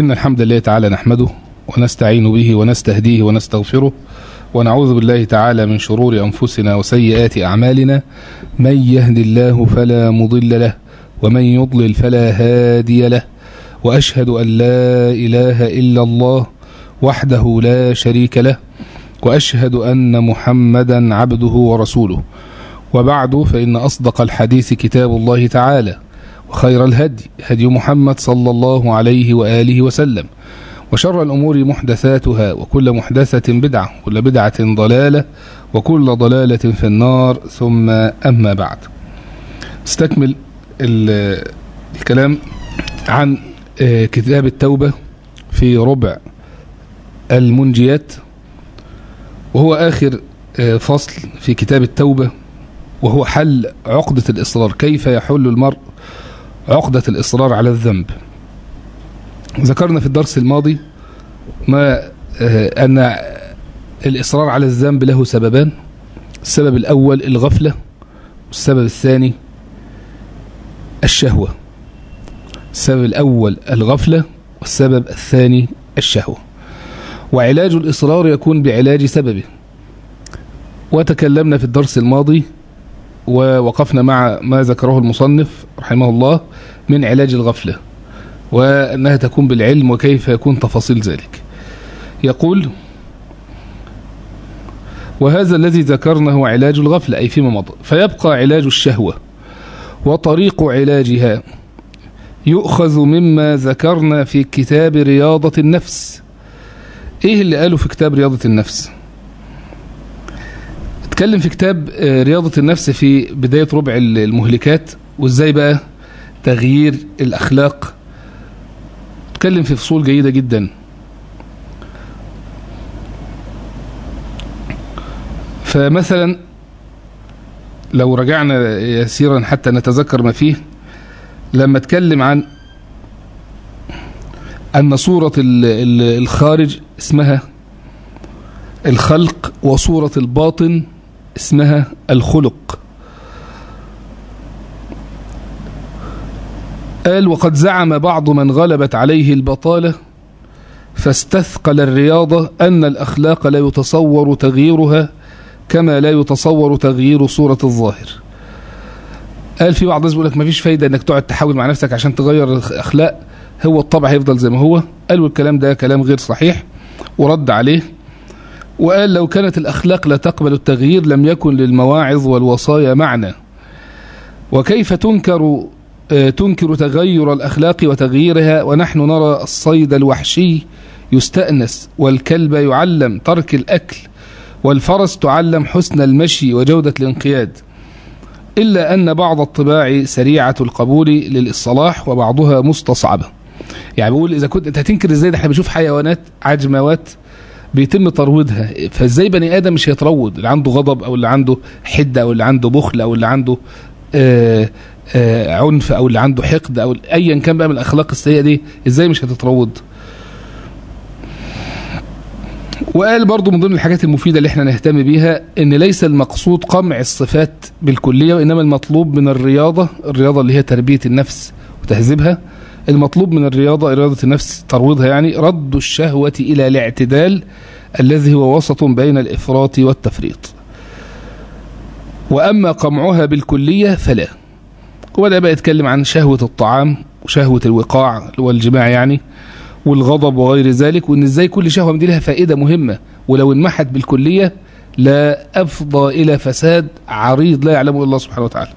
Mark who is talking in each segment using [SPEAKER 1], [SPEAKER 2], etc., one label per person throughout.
[SPEAKER 1] إن الحمد لله تعالى نحمده ونستعين به ونستهديه ونستغفره ونعوذ بالله تعالى من شرور أنفسنا وسيئات أعمالنا من يهد الله فلا مضل له ومن يضلل فلا هادي له وأشهد أن لا إله إلا الله وحده لا شريك له وأشهد أن محمدا عبده ورسوله وبعد فإن أصدق الحديث كتاب الله تعالى وخير الهدي هدي محمد صلى الله عليه وآله وسلم وشر الأمور محدثاتها وكل محدثة بدعة وكل بدعة ضلالة وكل ضلالة في النار ثم أما بعد استكمل الكلام عن كتاب التوبة في ربع المنجيات وهو آخر فصل في كتاب التوبة وهو حل عقدة الإصرار كيف يحل المرء عقدة الإصرار على الذنب ذكرنا في الدرس الماضي ما أن الإصرار على الذنب له سببان السبب الأول الغفلة والسبب الثاني الشهوة السبب الأول الغفلة والسبب الثاني الشهوة وعلاج الإصرار يكون بعلاج سببه وتكلمنا في الدرس الماضي ووقفنا مع ما ذكره المصنف رحمه الله من علاج الغفلة وأنها تكون بالعلم وكيف يكون تفاصيل ذلك يقول وهذا الذي ذكرناه علاج الغفلة أي فيما مضى فيبقى علاج الشهوة وطريق علاجها يؤخذ مما ذكرنا في كتاب رياضة النفس ايه اللي قاله في كتاب رياضة النفس اتكلم في كتاب رياضة النفس في بداية ربع المهلكات وازاي بقى تغيير الاخلاق اتكلم في فصول جيدة جدا فمثلا لو رجعنا يسيرا حتى نتذكر ما فيه لما اتكلم عن أن صورة الخارج اسمها الخلق وصورة الباطن اسمها الخلق قال وقد زعم بعض من غلبت عليه البطالة فاستثقل الرياضة أن الأخلاق لا يتصور تغييرها كما لا يتصور تغيير صورة الظاهر قال في بعض الناس بيقول لك مفيش فايدة انك تقعد تحاول مع نفسك عشان تغير الأخلاق هو الطبع هيفضل زي ما هو قالوا الكلام ده كلام غير صحيح ورد عليه وقال لو كانت الأخلاق لا تقبل التغيير لم يكن للمواعظ والوصايا معنى وكيف تنكر تنكر تغير الأخلاق وتغييرها ونحن نرى الصيد الوحشي يستأنس والكلب يعلم ترك الأكل والفرس تعلم حسن المشي وجودة الانقياد إلا أن بعض الطباع سريعة القبول للإصلاح وبعضها مستصعبة يعني بيقول إذا كنت أنت هتنكر إزاي ده احنا بنشوف حيوانات عجموات بيتم ترويضها فازاي بني آدم مش هيتروض اللي عنده غضب أو اللي عنده حدة أو اللي عنده بخل أو اللي عنده آآ آآ عنف أو اللي عنده حقد أو أيا كان بقى من الأخلاق السيئة دي إزاي مش هتتروض وقال برضو من ضمن الحاجات المفيدة اللي احنا نهتم بيها ان ليس المقصود قمع الصفات بالكلية وانما المطلوب من الرياضة الرياضة اللي هي تربية النفس وتهذيبها المطلوب من الرياضة رياضة النفس ترويضها يعني رد الشهوة الى الاعتدال الذي هو وسط بين الافراط والتفريط واما قمعها بالكلية فلا وبدأ بقى يتكلم عن شهوة الطعام وشهوة الوقاع والجماع يعني والغضب وغير ذلك وان ازاي كل شهوة من دي لها فائدة مهمة ولو انمحت بالكلية لا أفضى إلى فساد عريض لا يعلمه الله سبحانه وتعالى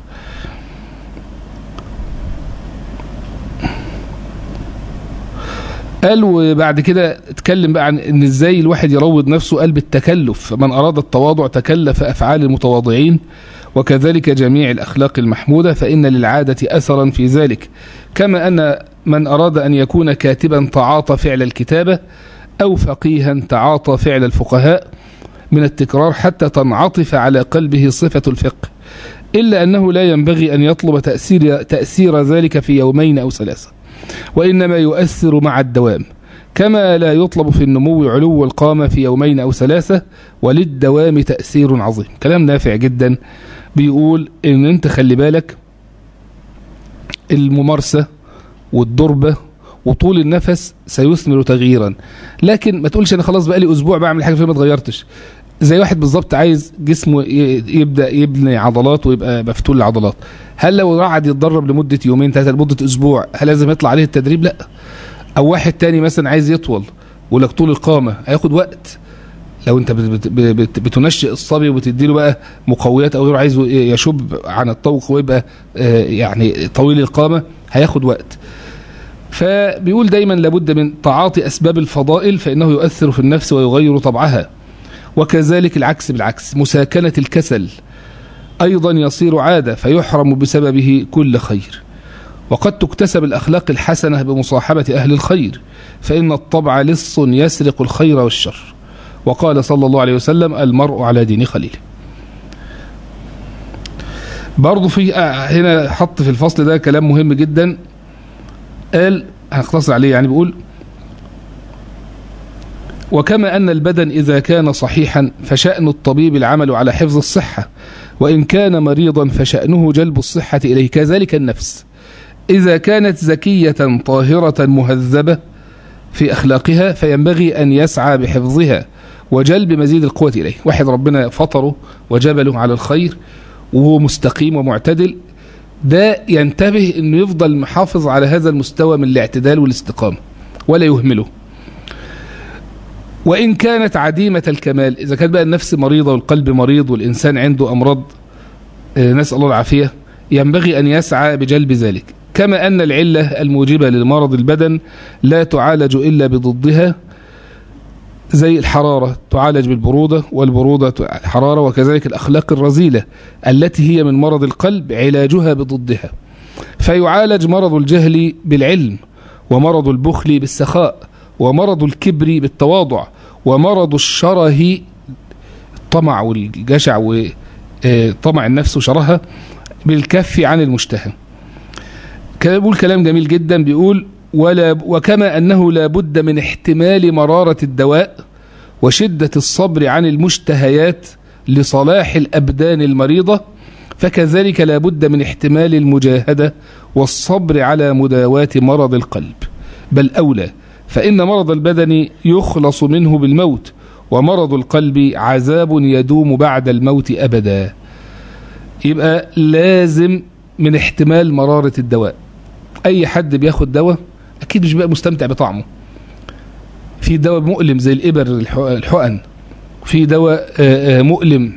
[SPEAKER 1] قال وبعد كده اتكلم بقى عن ان ازاي الواحد يروض نفسه قال بالتكلف من اراد التواضع تكلف افعال المتواضعين وكذلك جميع الاخلاق المحموده فان للعاده اثرا في ذلك كما ان من اراد ان يكون كاتبا تعاطى فعل الكتابه او فقيها تعاطى فعل الفقهاء من التكرار حتى تنعطف على قلبه صفه الفقه الا انه لا ينبغي ان يطلب تاثير تاثير ذلك في يومين او ثلاثه وإنما يؤثر مع الدوام كما لا يطلب في النمو علو القامة في يومين أو ثلاثة وللدوام تأثير عظيم كلام نافع جدا بيقول ان انت خلي بالك الممارسة والضربة وطول النفس سيثمر تغييرا لكن ما تقولش انا خلاص بقالي اسبوع بعمل حاجه فيه ما اتغيرتش زي واحد بالظبط عايز جسمه ي- يبدا يبني عضلات ويبقى مفتول العضلات هل لو قعد يتدرب لمده يومين ثلاثه لمده اسبوع هل لازم يطلع عليه التدريب لا او واحد تاني مثلا عايز يطول ويقول لك طول القامه هياخد وقت لو انت بت- بت- بت- بتنشئ الصبي وبتدي له بقى مقويات او عايز يشب عن الطوق ويبقى آه، يعني طويل القامه هياخد وقت فبيقول دايما لابد من تعاطي اسباب الفضائل فانه يؤثر في النفس ويغير طبعها وكذلك العكس بالعكس مساكنه الكسل ايضا يصير عاده فيحرم بسببه كل خير وقد تكتسب الاخلاق الحسنه بمصاحبه اهل الخير فان الطبع لص يسرق الخير والشر وقال صلى الله عليه وسلم المرء على دين خليله برضه في آه، هنا حط في الفصل ده كلام مهم جدا قال هنختصر عليه يعني بيقول وكما أن البدن إذا كان صحيحا فشأن الطبيب العمل على حفظ الصحة وإن كان مريضا فشأنه جلب الصحة إليه كذلك النفس إذا كانت زكية طاهرة مهذبة في أخلاقها فينبغي أن يسعى بحفظها وجلب مزيد القوة إليه واحد ربنا فطره وجبله على الخير وهو مستقيم ومعتدل ده ينتبه انه يفضل محافظ على هذا المستوى من الاعتدال والاستقامة ولا يهمله وإن كانت عديمة الكمال إذا كانت بقى النفس مريضة والقلب مريض والإنسان عنده أمراض آه، نسأل الله العافية ينبغي أن يسعى بجلب ذلك كما أن العلة الموجبة لمرض البدن لا تعالج إلا بضدها زي الحرارة تعالج بالبرودة والبرودة الحرارة وكذلك الأخلاق الرذيلة التي هي من مرض القلب علاجها بضدها فيعالج مرض الجهل بالعلم ومرض البخل بالسخاء ومرض الكبر بالتواضع ومرض الشره الطمع والجشع وطمع النفس وشرها بالكف عن المشتهى كان بيقول كلام جميل جدا بيقول ولا وكما أنه لا بد من احتمال مرارة الدواء وشدة الصبر عن المشتهيات لصلاح الأبدان المريضة فكذلك لا بد من احتمال المجاهدة والصبر على مداواة مرض القلب بل أولى فإن مرض البدن يخلص منه بالموت ومرض القلب عذاب يدوم بعد الموت أبدا يبقى لازم من احتمال مرارة الدواء أي حد بياخد دواء أكيد مش بقى مستمتع بطعمه في دواء مؤلم زي الإبر الح- الحقن في دواء آه، آه، مؤلم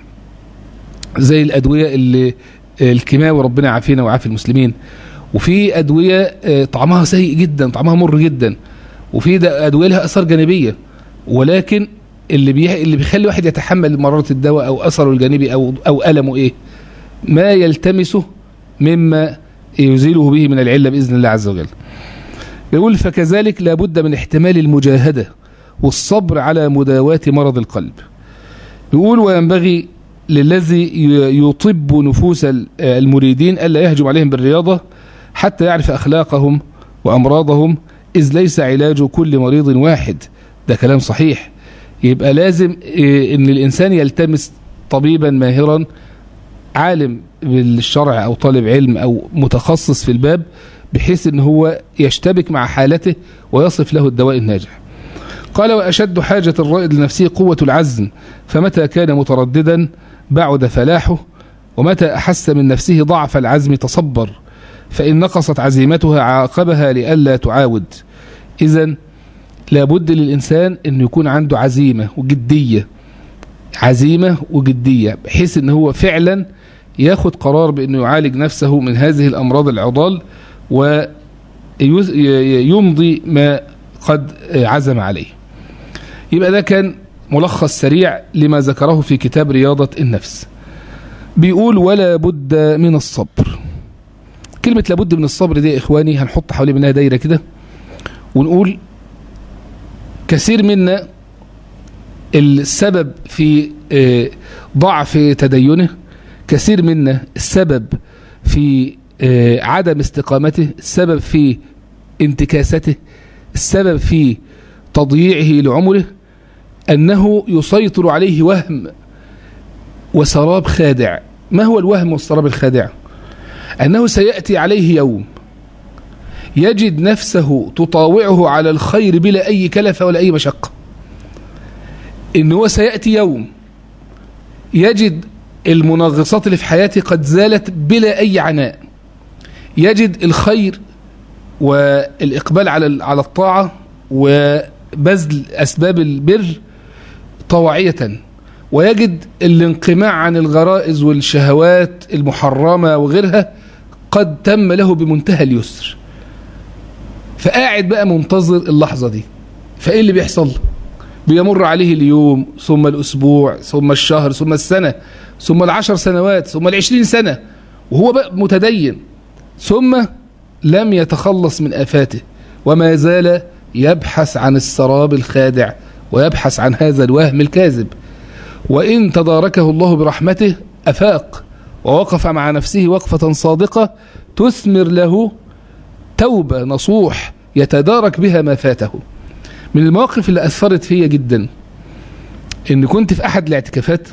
[SPEAKER 1] زي الأدوية اللي آه، الكيماوي ربنا يعافينا ويعافي المسلمين وفي أدوية آه، طعمها سيء جدا طعمها مر جدا وفي ده أدوية لها أثار جانبية ولكن اللي بي... اللي بيخلي واحد يتحمل مرارة الدواء أو أثره الجانبي أو أو ألمه إيه ما يلتمسه مما يزيله به من العلة بإذن الله عز وجل يقول فكذلك لابد من احتمال المجاهدة والصبر على مداواة مرض القلب يقول وينبغي للذي ي- يطب نفوس ال- المريدين ألا يهجم عليهم بالرياضة حتى يعرف أخلاقهم وأمراضهم إذ ليس علاج كل مريض واحد ده كلام صحيح يبقى لازم إيه، ان الانسان يلتمس طبيبا ماهرا عالم بالشرع او طالب علم او متخصص في الباب بحيث ان هو يشتبك مع حالته ويصف له الدواء الناجح قال واشد حاجه الرائد لنفسه قوه العزم فمتى كان مترددا بعد فلاحه ومتى احس من نفسه ضعف العزم تصبر فان نقصت عزيمتها عاقبها لئلا تعاود اذا لابد للإنسان أن يكون عنده عزيمة وجدية عزيمة وجدية بحيث أن هو فعلا ياخد قرار بأنه يعالج نفسه من هذه الأمراض العضال ويمضي ما قد عزم عليه يبقى ده كان ملخص سريع لما ذكره في كتاب رياضة النفس بيقول ولا بد من الصبر كلمة لابد من الصبر دي يا إخواني هنحط حوالي منها دايرة كده ونقول كثير منا السبب في آه، ضعف تدينه كثير منا السبب في آه، عدم استقامته السبب في انتكاسته السبب في تضييعه لعمره أنه يسيطر عليه وهم وسراب خادع ما هو الوهم والسراب الخادع أنه سيأتي عليه يوم يجد نفسه تطاوعه على الخير بلا أي كلفة ولا أي مشقة إن هو سيأتي يوم يجد المنغصات اللي في حياته قد زالت بلا أي عناء يجد الخير والإقبال على على الطاعة وبذل أسباب البر طواعية ويجد الانقماع عن الغرائز والشهوات المحرمة وغيرها قد تم له بمنتهى اليسر فقاعد بقى منتظر اللحظة دي فإيه اللي بيحصل بيمر عليه اليوم ثم الأسبوع ثم الشهر ثم السنة ثم العشر سنوات ثم العشرين سنة وهو بقى متدين ثم لم يتخلص من آفاته وما زال يبحث عن السراب الخادع ويبحث عن هذا الوهم الكاذب وإن تداركه الله برحمته أفاق ووقف مع نفسه وقفة صادقة تثمر له توبة نصوح يتدارك بها ما فاته من المواقف اللي أثرت فيا جدا إن كنت في أحد الاعتكافات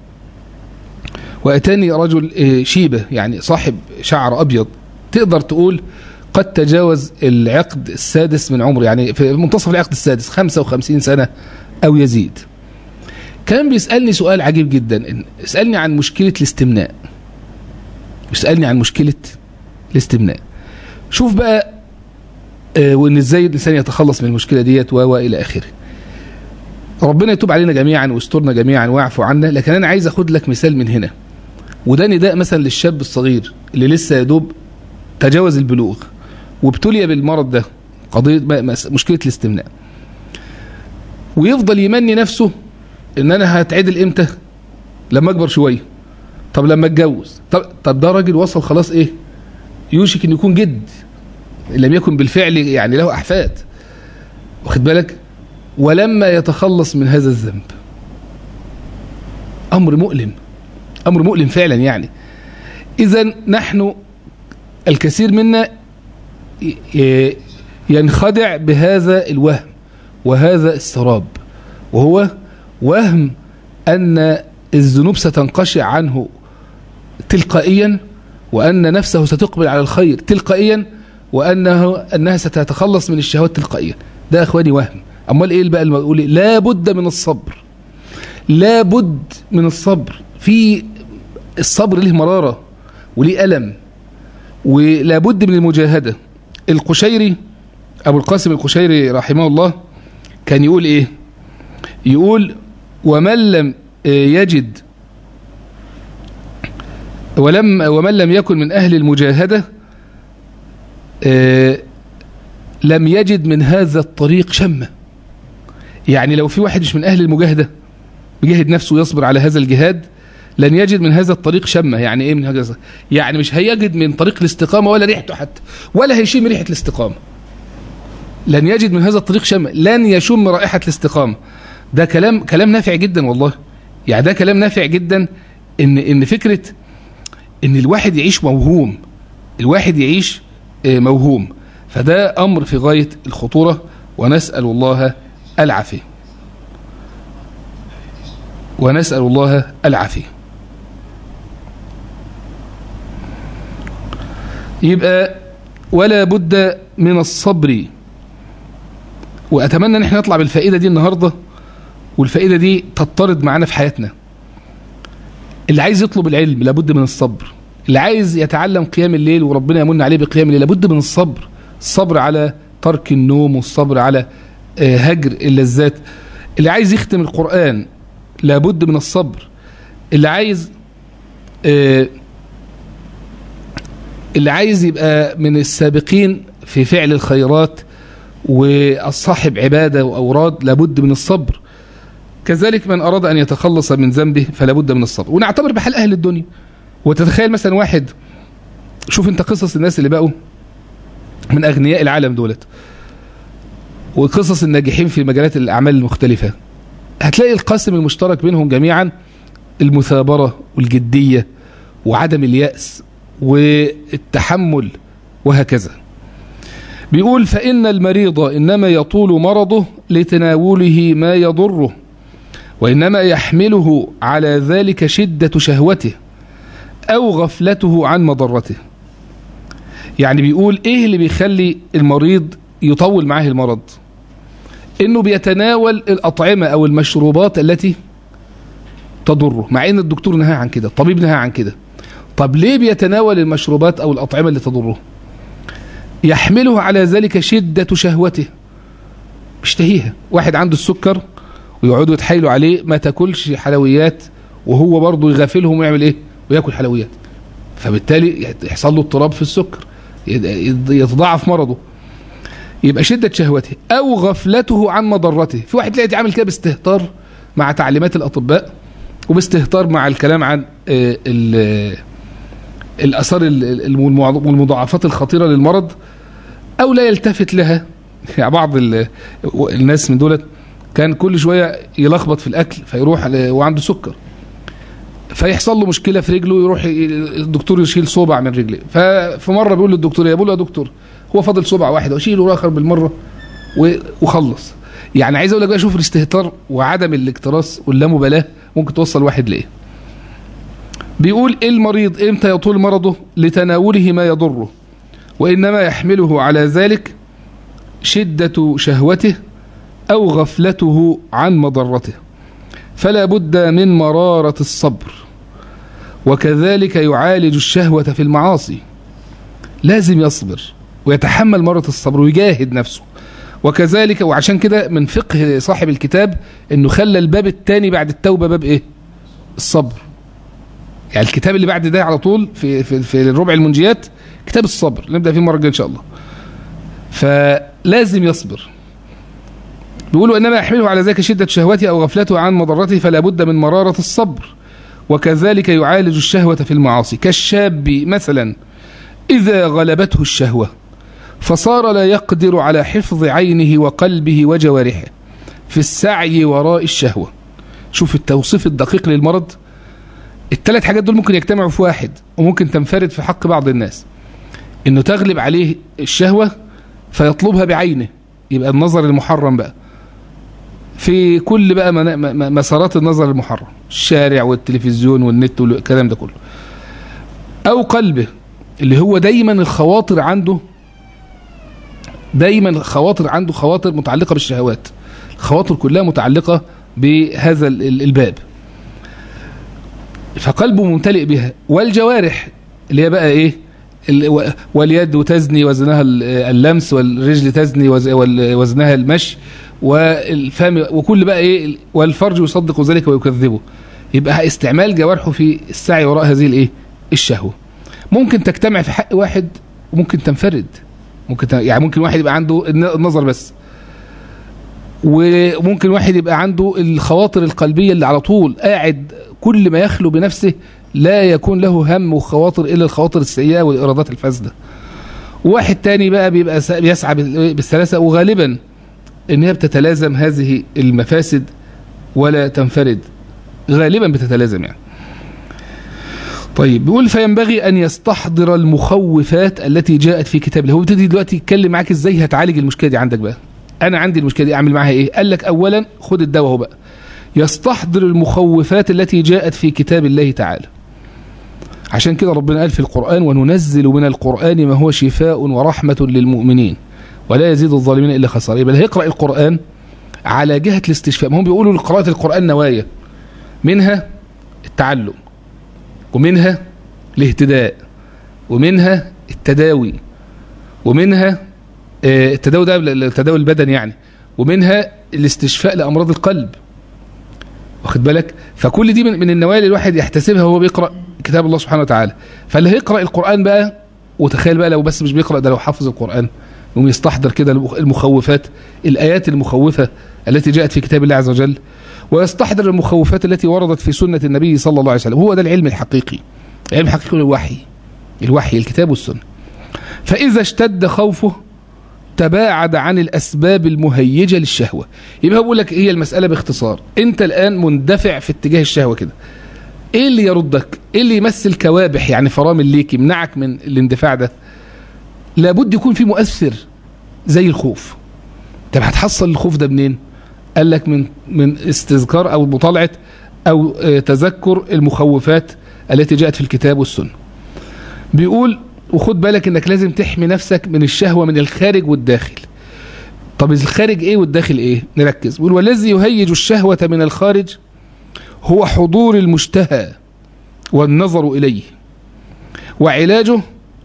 [SPEAKER 1] وأتاني رجل شيبة يعني صاحب شعر أبيض تقدر تقول قد تجاوز العقد السادس من عمره يعني في منتصف العقد السادس 55 سنة أو يزيد كان بيسألني سؤال عجيب جدا اسألني عن مشكلة الاستمناء يسألني عن مشكلة الاستمناء شوف بقى آه وان ازاي الانسان يتخلص من المشكله ديت و الى اخره ربنا يتوب علينا جميعا ويسترنا جميعا ويعفو عنا لكن انا عايز اخد لك مثال من هنا وده نداء مثلا للشاب الصغير اللي لسه يا دوب تجاوز البلوغ وابتلي بالمرض ده قضيه مشكله الاستمناء ويفضل يمني نفسه ان انا هتعدل امتى لما اكبر شويه طب لما اتجوز طب طب ده راجل وصل خلاص ايه يوشك ان يكون جد لم يكن بالفعل يعني له احفاد واخد بالك ولما يتخلص من هذا الذنب امر مؤلم امر مؤلم فعلا يعني اذا نحن الكثير منا ينخدع بهذا الوهم وهذا السراب وهو وهم ان الذنوب ستنقشع عنه تلقائيا وان نفسه ستقبل على الخير تلقائيا وانه انها ستتخلص من الشهوات تلقائيا ده اخواني وهم امال ايه بقى المقول لا بد من الصبر لا بد من الصبر في الصبر له مراره وليه الم ولا بد من المجاهده القشيري ابو القاسم القشيري رحمه الله كان يقول ايه يقول ومن لم يجد ولم ومن لم يكن من اهل المجاهده لم يجد من هذا الطريق شمة يعني لو في واحد مش من أهل المجاهدة بيجاهد نفسه ويصبر على هذا الجهاد لن يجد من هذا الطريق شمة يعني ايه من هذا يعني مش هيجد من طريق الاستقامة ولا ريحته حتى ولا هيشم ريحة الاستقامة لن يجد من هذا الطريق شمة لن يشم رائحة الاستقامة ده كلام كلام نافع جدا والله يعني ده كلام نافع جدا ان ان فكرة ان الواحد يعيش موهوم الواحد يعيش موهوم فده أمر في غاية الخطورة ونسأل الله العافية ونسأل الله العافية يبقى ولا بد من الصبر وأتمنى أن احنا نطلع بالفائدة دي النهاردة والفائدة دي تطرد معانا في حياتنا اللي عايز يطلب العلم لابد من الصبر اللي عايز يتعلم قيام الليل وربنا يمن عليه بقيام الليل لابد من الصبر الصبر على ترك النوم والصبر على هجر اللذات اللي عايز يختم القرآن لابد من الصبر اللي عايز اللي عايز يبقى من السابقين في فعل الخيرات والصاحب عبادة وأوراد لابد من الصبر كذلك من أراد أن يتخلص من ذنبه فلابد من الصبر ونعتبر بحال أهل الدنيا وتتخيل مثلا واحد شوف انت قصص الناس اللي بقوا من أغنياء العالم دولت وقصص الناجحين في مجالات الأعمال المختلفة هتلاقي القاسم المشترك بينهم جميعا المثابرة والجدية وعدم اليأس والتحمل وهكذا بيقول فإن المريض إنما يطول مرضه لتناوله ما يضره وإنما يحمله على ذلك شدة شهوته أو غفلته عن مضرته يعني بيقول ايه اللي بيخلي المريض يطول معاه المرض انه بيتناول الاطعمه او المشروبات التي تضره مع ان الدكتور نهى عن كده الطبيب نهى عن كده طب ليه بيتناول المشروبات او الاطعمه اللي تضره يحمله على ذلك شده شهوته بيشتهيها واحد عنده السكر ويقعدوا يتحايلوا عليه ما تاكلش حلويات وهو برضه يغافلهم ويعمل ايه وياكل حلويات فبالتالي يحصل له اضطراب في السكر يتضاعف مرضه يبقى شدة شهوته أو غفلته عن مضرته في واحد تلاقي عامل كده باستهتار مع تعليمات الأطباء وباستهتار مع الكلام عن الأثار والمضاعفات الخطيرة للمرض أو لا يلتفت لها يعني بعض الناس من دولت كان كل شوية يلخبط في الأكل فيروح وعنده سكر فيحصل له مشكلة في رجله يروح الدكتور يشيل صوبع من رجله ففي مرة بيقول للدكتور يا بقول يا دكتور هو فاضل صوبع واحد واشيله اخر بالمرة وخلص يعني عايز اقول لك بقى شوف الاستهتار وعدم الاكتراث واللامبالاة ممكن توصل واحد لايه بيقول إيه المريض امتى يطول مرضه لتناوله ما يضره وانما يحمله على ذلك شدة شهوته او غفلته عن مضرته فلا بد من مرارة الصبر وكذلك يعالج الشهوة في المعاصي لازم يصبر ويتحمل مرة الصبر ويجاهد نفسه وكذلك وعشان كده من فقه صاحب الكتاب انه خلى الباب الثاني بعد التوبة باب ايه الصبر يعني الكتاب اللي بعد ده على طول في في, في الربع المنجيات كتاب الصبر نبدا فيه المره الجايه ان شاء الله فلازم يصبر بيقولوا انما يحمله على ذلك شده شهوته او غفلته عن مضرته فلا بد من مراره الصبر وكذلك يعالج الشهوه في المعاصي كالشاب مثلا اذا غلبته الشهوه فصار لا يقدر على حفظ عينه وقلبه وجوارحه في السعي وراء الشهوه شوف التوصيف الدقيق للمرض الثلاث حاجات دول ممكن يجتمعوا في واحد وممكن تنفرد في حق بعض الناس انه تغلب عليه الشهوة فيطلبها بعينه يبقى النظر المحرم بقى في كل بقى مسارات النظر المحرم الشارع والتلفزيون والنت والكلام ده كله او قلبه اللي هو دايما الخواطر عنده دايما خواطر عنده خواطر متعلقة بالشهوات الخواطر كلها متعلقة بهذا الباب فقلبه ممتلئ بها والجوارح اللي هي بقى ايه واليد تزني وزنها اللمس والرجل تزني وزنها المشي والفم وكل بقى ايه والفرج يصدق ذلك ويكذبه يبقى استعمال جوارحه في السعي وراء هذه الايه الشهوه ممكن تجتمع في حق واحد وممكن تنفرد ممكن يعني ممكن واحد يبقى عنده النظر بس وممكن واحد يبقى عنده الخواطر القلبيه اللي على طول قاعد كل ما يخلو بنفسه لا يكون له هم وخواطر إلا الخواطر السيئة والإرادات الفاسدة واحد تاني بقى بيبقى بيسعى بالثلاثة وغالبا إن هي بتتلازم هذه المفاسد ولا تنفرد غالبا بتتلازم يعني طيب بيقول فينبغي أن يستحضر المخوفات التي جاءت في كتاب الله هو بيبتدي دلوقتي يتكلم معاك إزاي هتعالج المشكلة دي عندك بقى أنا عندي المشكلة دي أعمل معاها إيه قال لك أولا خد الدواء هو بقى يستحضر المخوفات التي جاءت في كتاب الله تعالى عشان كده ربنا قال في القرآن وننزل من القرآن ما هو شفاء ورحمة للمؤمنين ولا يزيد الظالمين إلا خسارة يبقى هيقرأ القرآن على جهة الاستشفاء ما هم بيقولوا لقراءة القرآن نوايا منها التعلم ومنها الاهتداء ومنها التداوي ومنها التداوي ده التداوي البدني يعني ومنها الاستشفاء لأمراض القلب واخد بالك فكل دي من النوايا اللي الواحد يحتسبها وهو بيقرأ كتاب الله سبحانه وتعالى فاللي هيقرأ القرآن بقى وتخيل بقى لو بس مش بيقرأ ده لو حافظ القرآن يقوم يستحضر كده المخوفات الآيات المخوفة التي جاءت في كتاب الله عز وجل ويستحضر المخوفات التي وردت في سنة النبي صلى الله عليه وسلم هو ده العلم الحقيقي العلم الحقيقي الوحي الوحي الكتاب والسنة فإذا اشتد خوفه تباعد عن الأسباب المهيجة للشهوة يبقى بقول لك هي المسألة باختصار أنت الآن مندفع في اتجاه الشهوة كده ايه اللي يردك ايه اللي يمثل كوابح يعني فرامل ليك يمنعك من الاندفاع ده لابد يكون في مؤثر زي الخوف طب هتحصل الخوف ده منين قال لك من من استذكار او مطالعه او تذكر المخوفات التي جاءت في الكتاب والسنه بيقول وخد بالك انك لازم تحمي نفسك من الشهوة من الخارج والداخل طب الخارج ايه والداخل ايه نركز بيقول والذي يهيج الشهوة من الخارج هو حضور المشتهى والنظر إليه وعلاجه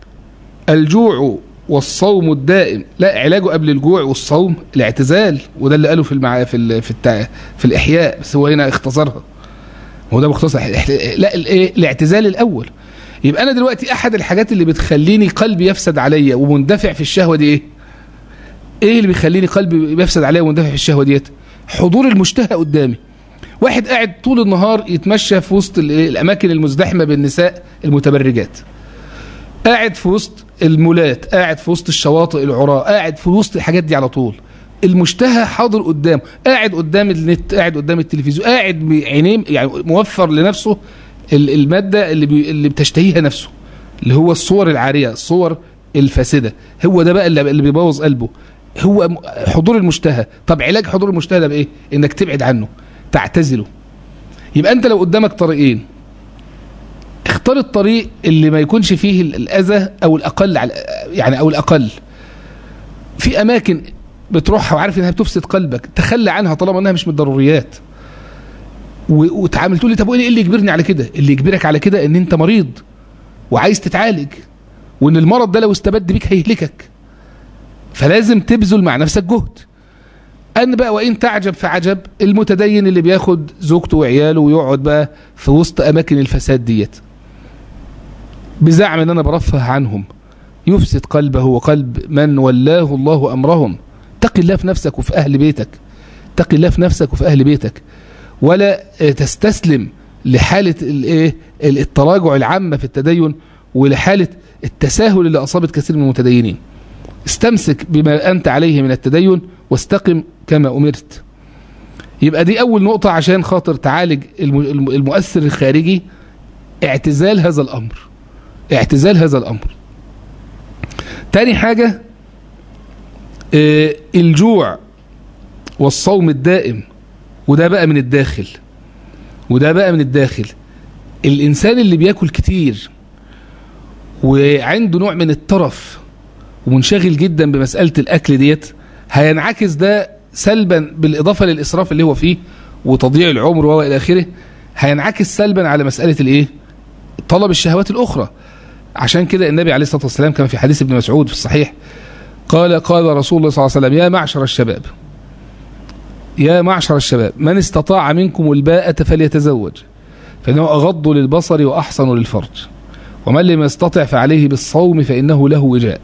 [SPEAKER 1] الجوع والصوم الدائم لا علاجه قبل الجوع والصوم الاعتزال وده اللي قاله في المع... في ال... في, التع... في الإحياء بس هو هنا اختصرها هو ده مختصر لا الايه الاعتزال الأول يبقى أنا دلوقتي أحد الحاجات اللي بتخليني قلبي يفسد عليا ومندفع في الشهوة دي إيه إيه اللي بيخليني قلبي يفسد عليا ومندفع في الشهوة ديت حضور المشتهى قدامي واحد قاعد طول النهار يتمشى في وسط الأماكن المزدحمة بالنساء المتبرجات قاعد في وسط المولات قاعد في وسط الشواطئ العراة قاعد في وسط الحاجات دي على طول المشتهى حاضر قدامه قاعد قدام النت قاعد قدام التلفزيون قاعد عينيه يعني موفر لنفسه المادة اللي بي اللي بتشتهيها نفسه اللي هو الصور العارية الصور الفاسدة هو ده بقى اللي بيبوظ قلبه هو حضور المشتهى طب علاج حضور المشتهى ده بايه انك تبعد عنه تعتزله يبقى انت لو قدامك طريقين اختار الطريق اللي ما يكونش فيه الاذى او الاقل يعني او الاقل في اماكن بتروحها وعارف انها بتفسد قلبك تخلى عنها طالما انها مش من الضروريات وتعامل تقول لي طب ايه اللي يجبرني على كده اللي يجبرك على كده ان انت مريض وعايز تتعالج وان المرض ده لو استبد بيك هيهلكك فلازم تبذل مع نفسك جهد أن بقى وإن تعجب فعجب المتدين اللي بياخد زوجته وعياله ويقعد بقى في وسط أماكن الفساد ديت بزعم أن أنا برفه عنهم يفسد قلبه وقلب من ولاه الله أمرهم تقي الله في نفسك وفي أهل بيتك تقي الله في نفسك وفي أهل بيتك ولا تستسلم لحالة التراجع العامة في التدين ولحالة التساهل اللي أصابت كثير من المتدينين استمسك بما أنت عليه من التدين واستقم كما أمرت يبقى دي أول نقطة عشان خاطر تعالج المؤثر الخارجي اعتزال هذا الأمر اعتزال هذا الأمر تاني حاجة اه الجوع والصوم الدائم وده بقى من الداخل وده بقى من الداخل الإنسان اللي بياكل كتير وعنده نوع من الترف ومنشغل جدا بمسألة الأكل ديت هينعكس ده سلبا بالإضافة للإسراف اللي هو فيه وتضييع العمر وإلى آخره هينعكس سلبا على مسألة الإيه طلب الشهوات الأخرى عشان كده النبي عليه الصلاة والسلام كان في حديث ابن مسعود في الصحيح قال قال رسول الله صلى الله عليه وسلم يا معشر الشباب يا معشر الشباب من استطاع منكم الباءة فليتزوج فإنه أغض للبصر وأحسن للفرج ومن لم يستطع فعليه بالصوم فإنه له وجاء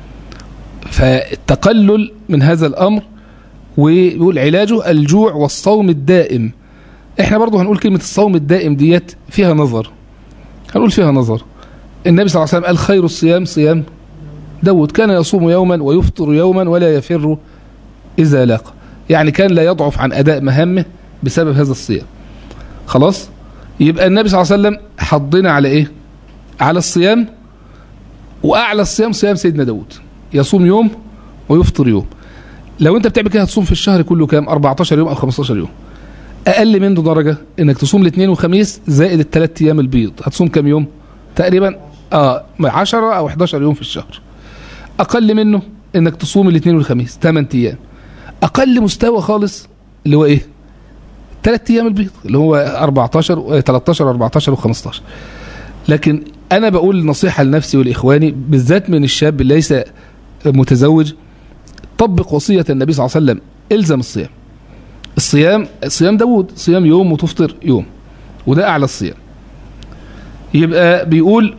[SPEAKER 1] فالتقلل من هذا الأمر ويقول علاجه الجوع والصوم الدائم احنا برضو هنقول كلمة الصوم الدائم ديت فيها نظر هنقول فيها نظر النبي صلى الله عليه وسلم قال خير الصيام صيام داود كان يصوم يوما ويفطر يوما ولا يفر إذا لاقى يعني كان لا يضعف عن أداء مهامه بسبب هذا الصيام خلاص يبقى النبي صلى الله عليه وسلم حضنا على ايه على الصيام وأعلى الصيام صيام سيدنا داود يصوم يوم ويفطر يوم لو انت بتعمل كده هتصوم في الشهر كله كام 14 يوم او 15 يوم اقل منه درجه انك تصوم الاثنين والخميس زائد الثلاث ايام البيض هتصوم كام يوم تقريبا اه 10 او 11 يوم في الشهر اقل منه انك تصوم الاثنين والخميس 8 ايام اقل مستوى خالص اللي هو ايه ثلاث ايام البيض اللي هو 14 13 14 و15 لكن انا بقول نصيحه لنفسي ولاخواني بالذات من الشاب اللي ليس متزوج طبق وصية النبي صلى الله عليه وسلم الزم الصيام الصيام صيام داود صيام يوم وتفطر يوم وده أعلى الصيام يبقى بيقول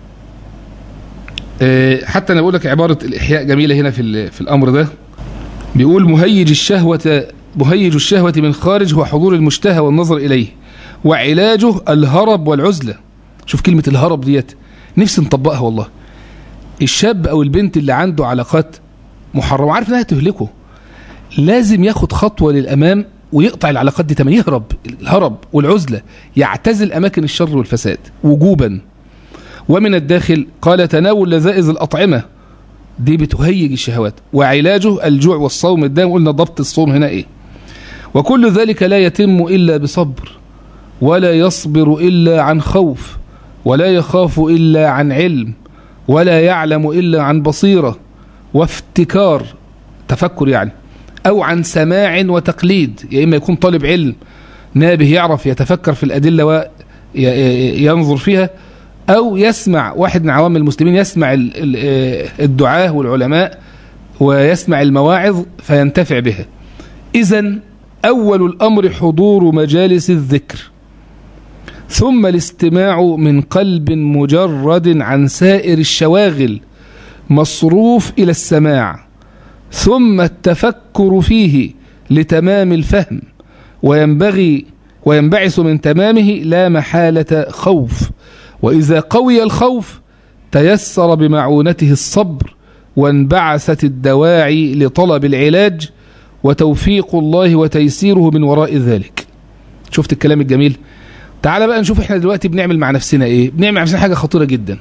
[SPEAKER 1] حتى أنا بقول لك عبارة الإحياء جميلة هنا في في الأمر ده بيقول مهيج الشهوة مهيج الشهوة من خارج هو حضور المشتهى والنظر إليه وعلاجه الهرب والعزلة شوف كلمة الهرب ديت نفسي نطبقها والله الشاب أو البنت اللي عنده علاقات محرمة عارف انها تهلكه لازم ياخد خطوة للأمام ويقطع العلاقات دي تمام يهرب الهرب والعزلة يعتزل أماكن الشر والفساد وجوبا ومن الداخل قال تناول لذائذ الأطعمة دي بتهيج الشهوات وعلاجه الجوع والصوم الدائم قلنا ضبط الصوم هنا ايه وكل ذلك لا يتم إلا بصبر ولا يصبر إلا عن خوف ولا يخاف إلا عن علم ولا يعلم إلا عن بصيرة وافتكار تفكر يعني أو عن سماع وتقليد يا إما يكون طالب علم نابه يعرف يتفكر في الأدلة وينظر فيها أو يسمع واحد من عوام المسلمين يسمع الدعاة والعلماء ويسمع المواعظ فينتفع بها إذا أول الأمر حضور مجالس الذكر ثم الاستماع من قلب مجرد عن سائر الشواغل مصروف إلى السماع ثم التفكر فيه لتمام الفهم وينبغي وينبعث من تمامه لا محالة خوف وإذا قوي الخوف تيسر بمعونته الصبر وانبعثت الدواعي لطلب العلاج وتوفيق الله وتيسيره من وراء ذلك شفت الكلام الجميل تعال بقى نشوف احنا دلوقتي بنعمل مع نفسنا ايه بنعمل مع نفسنا حاجة خطيرة جدا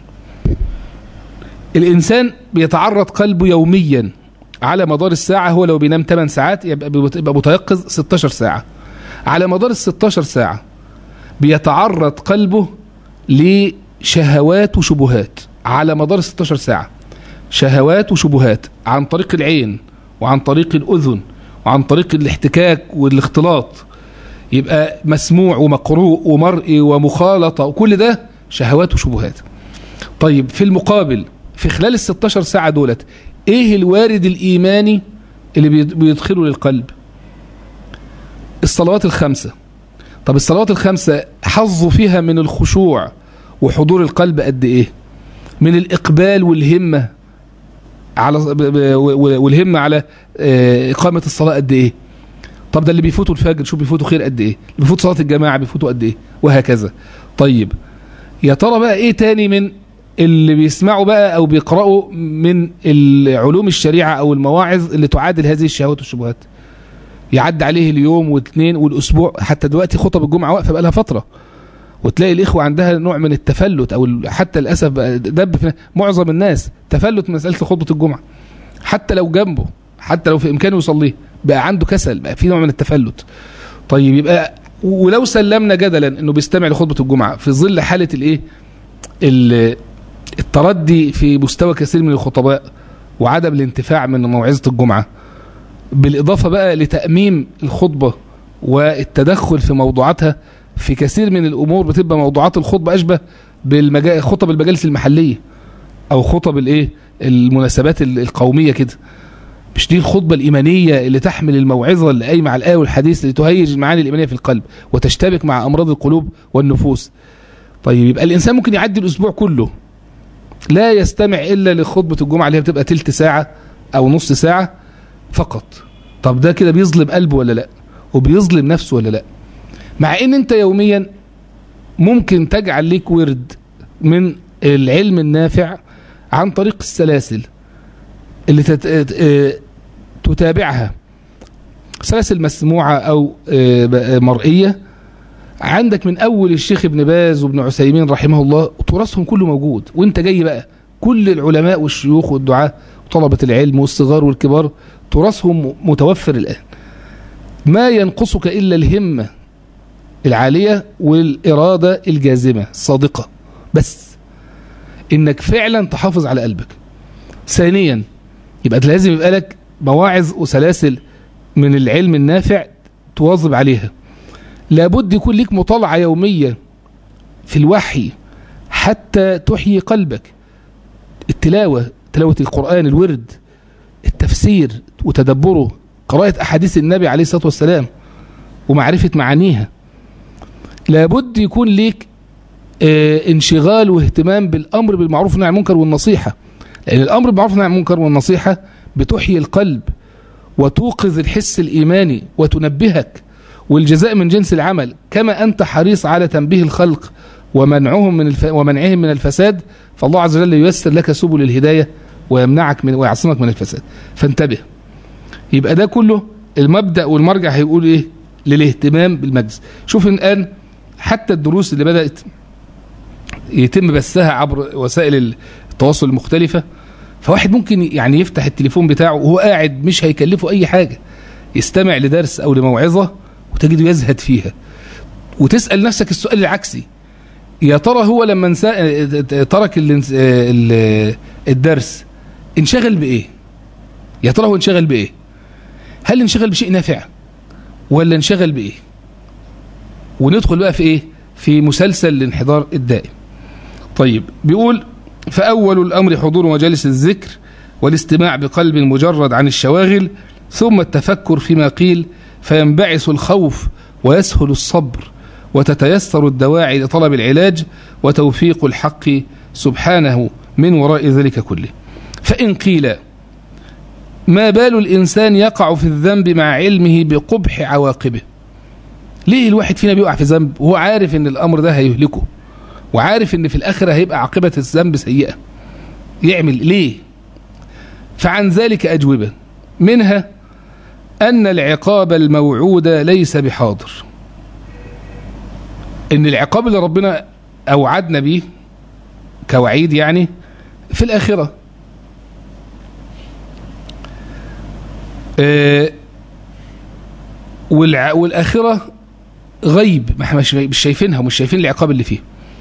[SPEAKER 1] الإنسان بيتعرض قلبه يوميا على مدار الساعة هو لو بينام 8 ساعات يبقى يبقى متيقظ 16 ساعة على مدار ال 16 ساعة بيتعرض قلبه لشهوات وشبهات على مدار ال 16 ساعة شهوات وشبهات عن طريق العين وعن طريق الأذن وعن طريق الاحتكاك والاختلاط يبقى مسموع ومقروء ومرئي ومخالطة وكل ده شهوات وشبهات طيب في المقابل في خلال ال 16 ساعة دولت ايه الوارد الايماني اللي بيدخله للقلب الصلوات الخمسة طب الصلوات الخمسة حظوا فيها من الخشوع وحضور القلب قد ايه من الاقبال والهمة على والهمة على اقامة الصلاة قد ايه طب ده اللي بيفوتوا الفجر شوف بيفوتوا خير قد ايه اللي بيفوتوا صلاة الجماعة بيفوتوا قد ايه وهكذا طيب يا ترى بقى ايه تاني من اللي بيسمعوا بقى او بيقرأوا من علوم الشريعة او المواعظ اللي تعادل هذه الشهوات والشبهات يعد عليه اليوم والاثنين والاسبوع حتى دلوقتي خطب الجمعة واقفة بقى لها فترة وتلاقي الاخوة عندها نوع من التفلت او حتى للاسف دب في معظم الناس تفلت من مسألة خطبة الجمعة حتى لو جنبه حتى لو في امكانه يصليه بقى عنده كسل بقى في نوع من التفلت طيب يبقى ولو سلمنا جدلا انه بيستمع لخطبة الجمعة في ظل حالة الايه التردي في مستوى كثير من الخطباء وعدم الانتفاع من موعظة الجمعة بالإضافة بقى لتأميم الخطبة والتدخل في موضوعاتها في كثير من الأمور بتبقى موضوعات الخطبة أشبه بالمجا... خطب المجالس المحلية أو خطب الإيه المناسبات القومية كده مش دي الخطبة الإيمانية اللي تحمل الموعظة اللي قايمة على الآية والحديث اللي تهيج المعاني الإيمانية في القلب وتشتبك مع أمراض القلوب والنفوس طيب يبقى الإنسان ممكن يعدي الأسبوع كله لا يستمع إلا لخطبة الجمعة اللي هي بتبقى تلت ساعة أو نص ساعة فقط طب ده كده بيظلم قلبه ولا لا وبيظلم نفسه ولا لا مع ان انت يوميا ممكن تجعل ليك ورد من العلم النافع عن طريق السلاسل اللي تت... تتابعها سلاسل مسموعة أو مرئية عندك من أول الشيخ ابن باز وابن عثيمين رحمه الله تراثهم كله موجود وانت جاي بقى كل العلماء والشيوخ والدعاة وطلبة العلم والصغار والكبار تراثهم متوفر الآن ما ينقصك إلا الهمة العالية والإرادة الجازمة الصادقة بس إنك فعلا تحافظ على قلبك ثانيا يبقى لازم يبقى لك مواعظ وسلاسل من العلم النافع تواظب عليها لابد يكون لك مطالعة يومية في الوحي حتى تحيي قلبك التلاوة تلاوة القرآن الورد التفسير وتدبره قراءة أحاديث النبي عليه الصلاة والسلام ومعرفة معانيها لابد يكون ليك اه انشغال واهتمام بالأمر بالمعروف والنهي عن المنكر والنصيحة لأن الأمر بالمعروف والنهي عن المنكر والنصيحة بتحيي القلب وتوقظ الحس الإيماني وتنبهك والجزاء من جنس العمل كما أنت حريص على تنبيه الخلق ومنعهم من الف... ومنعهم من الفساد فالله عز وجل ييسر لك سبل الهداية ويمنعك من ويعصمك من الفساد فانتبه يبقى ده كله المبدأ والمرجع هيقول ايه للاهتمام بالمجلس شوف الآن حتى الدروس اللي بدأت يتم بثها عبر وسائل التواصل المختلفة فواحد ممكن يعني يفتح التليفون بتاعه وهو قاعد مش هيكلفه أي حاجة يستمع لدرس أو لموعظة وتجده يزهد فيها وتسأل نفسك السؤال العكسي يا ترى هو لما انسى ترك الانس- ال- الدرس انشغل بايه يا ترى هو انشغل بايه هل انشغل بشيء نافع ولا انشغل بايه وندخل بقى في ايه في مسلسل الانحدار الدائم طيب بيقول فأول الأمر حضور مجالس الذكر والاستماع بقلب مجرد عن الشواغل ثم التفكر فيما قيل فينبعث الخوف ويسهل الصبر وتتيسر الدواعي لطلب العلاج وتوفيق الحق سبحانه من وراء ذلك كله فإن قيل ما بال الإنسان يقع في الذنب مع علمه بقبح عواقبه ليه الواحد فينا بيقع في ذنب وهو عارف ان الامر ده هيهلكه وعارف ان في الاخره هيبقى عاقبه الذنب سيئه يعمل ليه فعن ذلك اجوبه منها ان العقاب الموعود ليس بحاضر ان العقاب اللي ربنا اوعدنا بيه كوعيد يعني في الاخره آه، والع... والاخره غيب ما احنا مش مش شايفينها ومش شايفين العقاب اللي فيه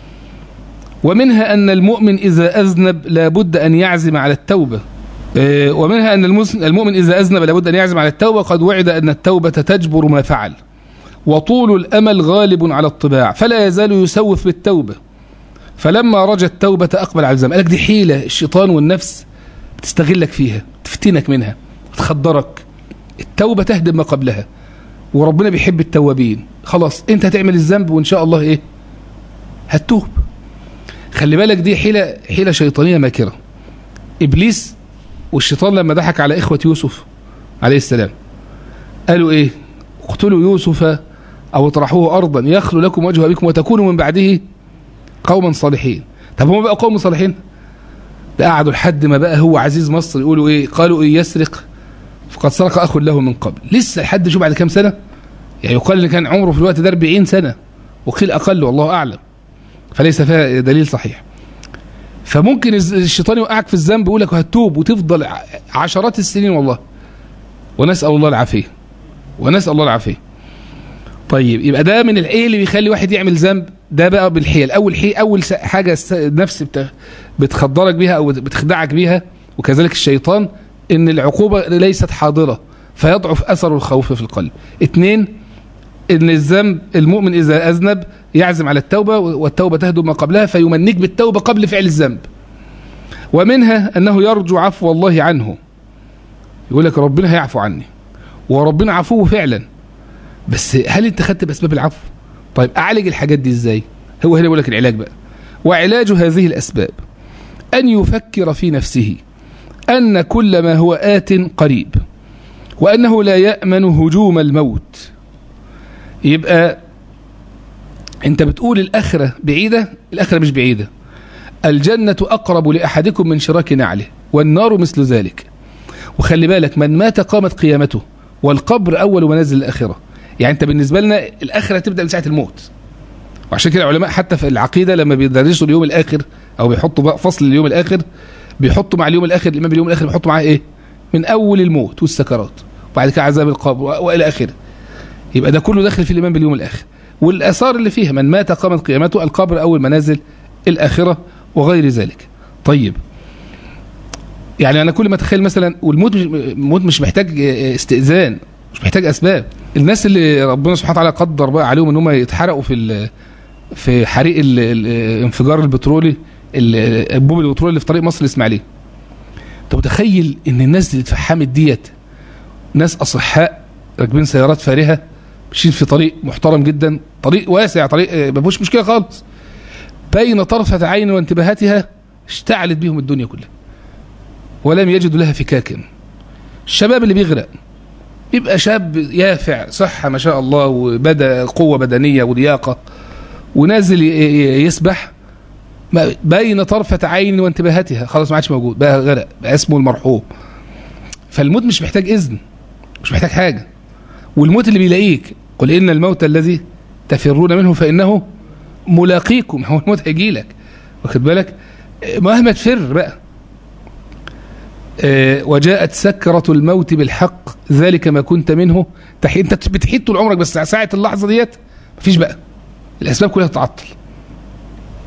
[SPEAKER 1] ومنها أن المؤمن إذا أذنب لابد أن يعزم على التوبة آه، ومنها أن المس- المؤمن إذا أذنب لابد أن يعزم على التوبة قد وعد أن التوبة تجبر ما فعل وطول الأمل غالب على الطباع فلا يزال يسوف بالتوبة فلما رجى التوبة أقبل على الزمان قالك دي حيلة الشيطان والنفس بتستغلك فيها تفتنك منها تخدرك التوبة تهدم ما قبلها وربنا بيحب التوابين خلاص انت هتعمل الذنب وان شاء الله ايه هتتوب خلي بالك دي حيلة حيلة شيطانية ماكرة ابليس والشيطان لما ضحك على اخوة يوسف عليه السلام قالوا ايه اقتلوا يوسف او اطرحوه ارضا يخلو لكم وجه ابيكم وتكونوا من بعده قوما صالحين طب هم بقى قوم صالحين ده قعدوا لحد ما بقى هو عزيز مصر يقولوا ايه قالوا ايه يسرق فقد سرق اخ له من قبل لسه لحد شو بعد كام سنه يعني يقال ان كان عمره في الوقت ده 40 سنه وقيل اقل والله اعلم فليس فيها دليل صحيح فممكن الز- الشيطان يوقعك في الذنب ويقول لك هتوب وتفضل ع- عشرات السنين والله ونسال الله العافيه ونسال الله العافيه طيب يبقى ده من الايه اللي بيخلي واحد يعمل ذنب ده بقى بالحيل اول حي اول س- حاجه الس- النفس بت- بتخدرك بيها او بتخدعك بيها وكذلك الشيطان ان العقوبه ليست حاضره فيضعف اثر الخوف في القلب اثنين ان الذنب المؤمن اذا اذنب يعزم على التوبه والتوبه تهدم ما قبلها فيمنيك بالتوبه قبل فعل الذنب ومنها انه يرجو عفو الله عنه يقول لك ربنا هيعفو عني وربنا عفو فعلا بس هل انت خدت باسباب العفو طيب اعالج الحاجات دي ازاي هو هنا بيقول لك العلاج بقى وعلاج هذه الاسباب ان يفكر في نفسه ان كل ما هو ات قريب وانه لا يامن هجوم الموت يبقى انت بتقول الاخره بعيده الاخره مش بعيده الجنه اقرب لاحدكم من شراك نعله والنار مثل ذلك وخلي بالك من مات قامت قيامته والقبر اول منازل الاخره يعني انت بالنسبه لنا الاخره تبدا من ساعه الموت وعشان كده العلماء حتى في العقيده لما بيدرسوا اليوم الاخر او بيحطوا بقى فصل اليوم الاخر بيحطوا مع اليوم الاخر الامام اليوم الاخر بيحطوا معاه ايه من اول الموت والسكرات وبعد كده عذاب القبر و- والى اخره يبقى ده كله داخل في الايمان باليوم الاخر والاثار اللي فيها من مات قامت قيامته القبر اول منازل الاخره وغير ذلك طيب يعني انا كل ما اتخيل مثلا والموت مش الموت مش محتاج استئذان مش محتاج اسباب الناس اللي ربنا سبحانه وتعالى قدر بقى عليهم ان هم يتحرقوا في ال- في حريق ال- ال- الانفجار البترولي ال- الانبوب البترولي اللي في طريق مصر الاسماعيليه انت متخيل ان الناس اللي اتفحمت ديت ناس اصحاء راكبين سيارات فارهه ماشيين في طريق محترم جدا طريق واسع طريق آه، ما فيهوش مشكله خالص بين طرفة عين وانتباهاتها اشتعلت بهم الدنيا كلها ولم يجدوا لها فكاكا الشباب اللي بيغرق يبقى شاب يافع صحة ما شاء الله وبدا قوة بدنية ولياقة ونازل ي- ي- يسبح ما- بين طرفة عين وانتباهاتها خلاص ما عادش موجود بقى غرق بقى اسمه المرحوم فالموت مش محتاج إذن مش محتاج حاجة والموت اللي بيلاقيك قل إن الموت الذي تفرون منه فإنه ملاقيكم هو الموت هيجي لك واخد بالك مهما تفر بقى آه، وجاءت سكرة الموت بالحق ذلك ما كنت منه تحي... انت بتحيد طول عمرك بس ساعة اللحظة ديت مفيش بقى الأسباب كلها تتعطل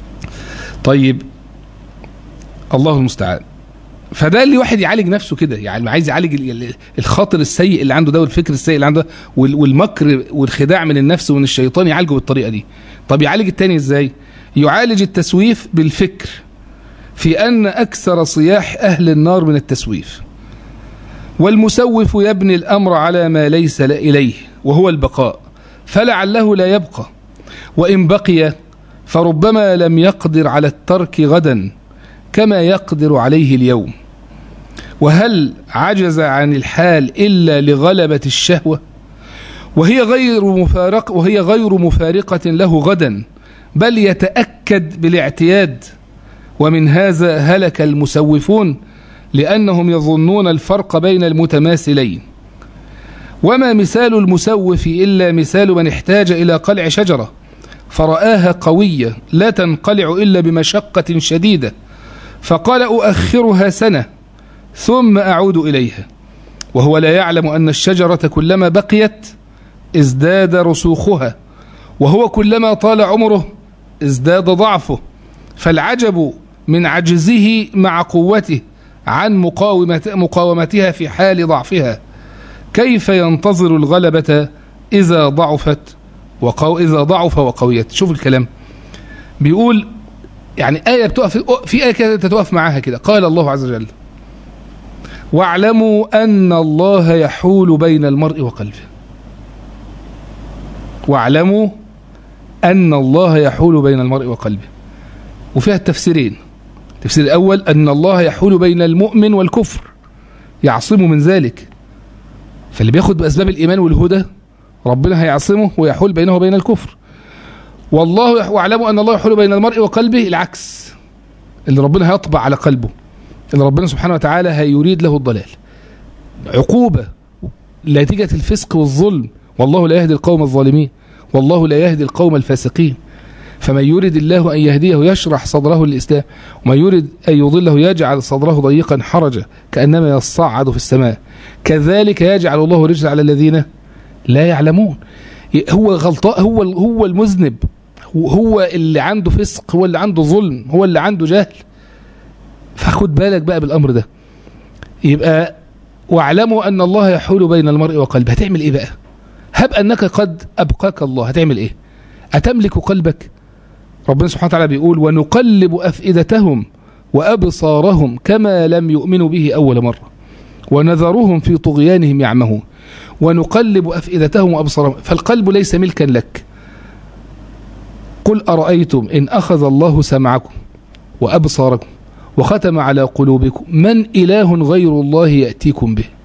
[SPEAKER 1] طيب الله المستعان فده اللي واحد يعالج نفسه كده يعني عايز يعالج ال- ال- الخاطر السيء اللي عنده ده والفكر السيء اللي عنده ده وال- والمكر والخداع من النفس ومن الشيطان يعالجه بالطريقه دي طب يعالج التاني ازاي يعالج التسويف بالفكر في ان اكثر صياح اهل النار من التسويف والمسوف يبني الامر على ما ليس ل- اليه وهو البقاء فلعله لا يبقى وان بقي فربما لم يقدر على الترك غدا كما يقدر عليه اليوم وهل عجز عن الحال إلا لغلبة الشهوة وهي غير مفارق وهي غير مفارقة له غدا بل يتأكد بالاعتياد ومن هذا هلك المسوفون لأنهم يظنون الفرق بين المتماثلين وما مثال المسوف إلا مثال من احتاج إلى قلع شجرة فرآها قوية لا تنقلع إلا بمشقة شديدة فقال أؤخرها سنة ثم أعود إليها وهو لا يعلم أن الشجرة كلما بقيت ازداد رسوخها وهو كلما طال عمره ازداد ضعفه فالعجب من عجزه مع قوته عن مقاومت مقاومتها في حال ضعفها كيف ينتظر الغلبة إذا ضعفت وقو إذا ضعف وقويت شوف الكلام بيقول يعني آية بتقف في آية كده تتوقف معاها كده قال الله عز وجل واعلموا أن الله يحول بين المرء وقلبه واعلموا أن الله يحول بين المرء وقلبه وفيها التفسيرين التفسير الأول أن الله يحول بين المؤمن والكفر يعصمه من ذلك فاللي بياخد بأسباب الإيمان والهدى ربنا هيعصمه ويحول بينه وبين الكفر والله يح... واعلموا أن الله يحول بين المرء وقلبه العكس اللي ربنا هيطبع على قلبه اللي ربنا سبحانه وتعالى هيريد له الضلال عقوبة نتيجة الفسق والظلم والله لا يهدي القوم الظالمين والله لا يهدي القوم الفاسقين فمن يريد الله أن يهديه يشرح صدره للإسلام ومن يريد أن يضله يجعل صدره ضيقا حرجا كأنما يصعد في السماء كذلك يجعل الله رجل على الذين لا يعلمون هو غلطاء هو هو المذنب هو اللي عنده فسق هو اللي عنده ظلم هو اللي عنده جهل فخد بالك بقى بالأمر ده يبقى واعلموا أن الله يحول بين المرء وقلبه هتعمل إيه بقى هب أنك قد أبقاك الله هتعمل إيه أتملك قلبك ربنا سبحانه وتعالى بيقول ونقلب أفئدتهم وأبصارهم كما لم يؤمنوا به أول مرة ونذرهم في طغيانهم يعمهون ونقلب أفئدتهم وأبصارهم فالقلب ليس ملكا لك قل أرأيتم إن أخذ الله سمعكم وأبصاركم وختم على قلوبكم من إله غير الله يأتيكم به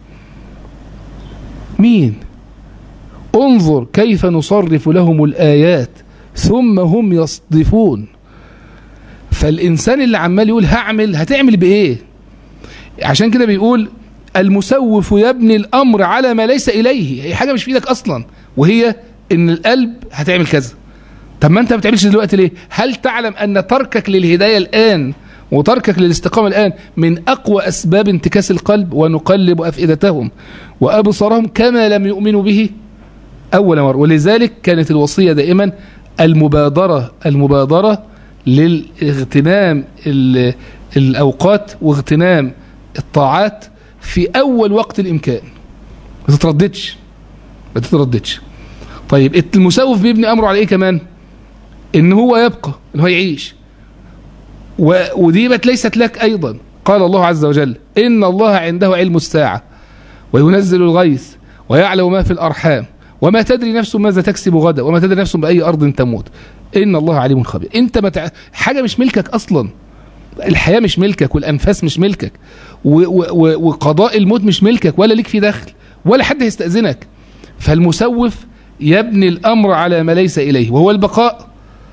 [SPEAKER 1] مين انظر كيف نصرف لهم الآيات ثم هم يصدفون فالإنسان اللي عمال يقول هعمل هتعمل بإيه عشان كده بيقول المسوف يبني الأمر على ما ليس إليه هي حاجة مش في إيدك أصلا وهي إن القلب هتعمل كذا طب ما أنت ما بتعملش دلوقتي ليه هل تعلم أن تركك للهداية الآن وتركك للاستقامة الآن من أقوى أسباب انتكاس القلب ونقلب أفئدتهم وأبصارهم كما لم يؤمنوا به أول مرة ولذلك كانت الوصية دائما المبادرة المبادرة للاغتنام الأوقات واغتنام الطاعات في أول وقت الإمكان ما تترددش ما تترددش طيب المسوف بيبني أمره على إيه كمان إن هو يبقى إن هو يعيش و... ودي ليست لك أيضا قال الله عز وجل إن الله عنده علم الساعة وينزل الغيث ويعلم ما في الأرحام وما تدري نفس ماذا تكسب غدا وما تدري نفس بأي أرض تموت إن الله عليم خبير أنت متع... حاجة مش ملكك أصلا الحياة مش ملكك والأنفاس مش ملكك و... و... وقضاء الموت مش ملكك ولا ليك في دخل ولا حد هيستأذنك فالمسوف يبني الأمر على ما ليس إليه وهو البقاء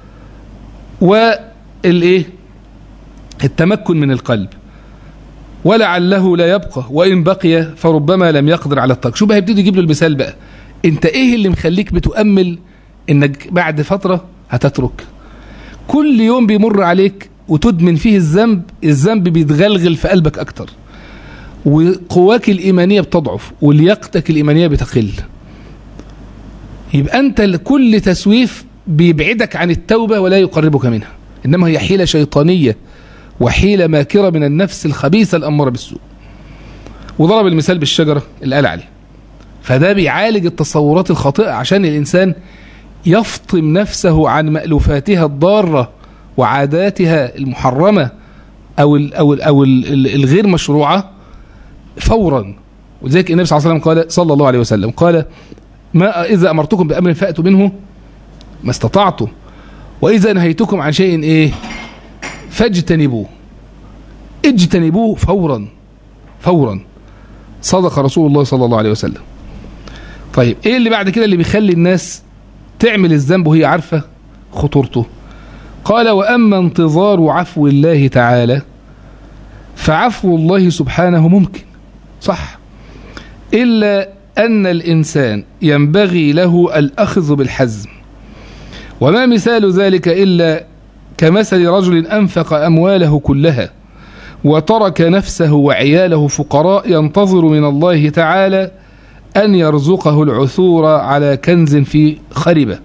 [SPEAKER 1] والإيه التمكن من القلب ولعله لا يبقى وإن بقي فربما لم يقدر على الترك شو بقى هيبتدي يجيب له المثال بقى انت ايه اللي مخليك بتؤمل انك بعد فترة هتترك كل يوم بيمر عليك وتدمن فيه الذنب الذنب بيتغلغل في قلبك اكتر وقواك الايمانية بتضعف ولياقتك الايمانية بتقل يبقى انت كل تسويف بيبعدك عن التوبة ولا يقربك منها إنما هي حيلة شيطانية وحيلة ماكرة من النفس الخبيثة الأمارة بالسوء وضرب المثال بالشجرة اللي قال عليه فده بيعالج التصورات الخاطئة عشان الإنسان يفطم نفسه عن مألوفاتها الضارة وعاداتها المحرمة أو ال أو ال أو ال الغير مشروعة فورا ولذلك النبي صلى الله عليه وسلم قال صلى الله عليه وسلم قال ما إذا أمرتكم بأمر فأتوا منه ما استطعتم وإذا نهيتكم عن شيء إيه فاجتنبوه اجتنبوه فورا فورا صدق رسول الله صلى الله عليه وسلم طيب ايه اللي بعد كده اللي بيخلي الناس تعمل الذنب وهي عارفة خطورته قال وأما انتظار عفو الله تعالى فعفو الله سبحانه ممكن صح إلا أن الإنسان ينبغي له الأخذ بالحزم وما مثال ذلك إلا كمثل رجل أنفق أمواله كلها وترك نفسه وعياله فقراء ينتظر من الله تعالى أن يرزقه العثور على كنز في خربة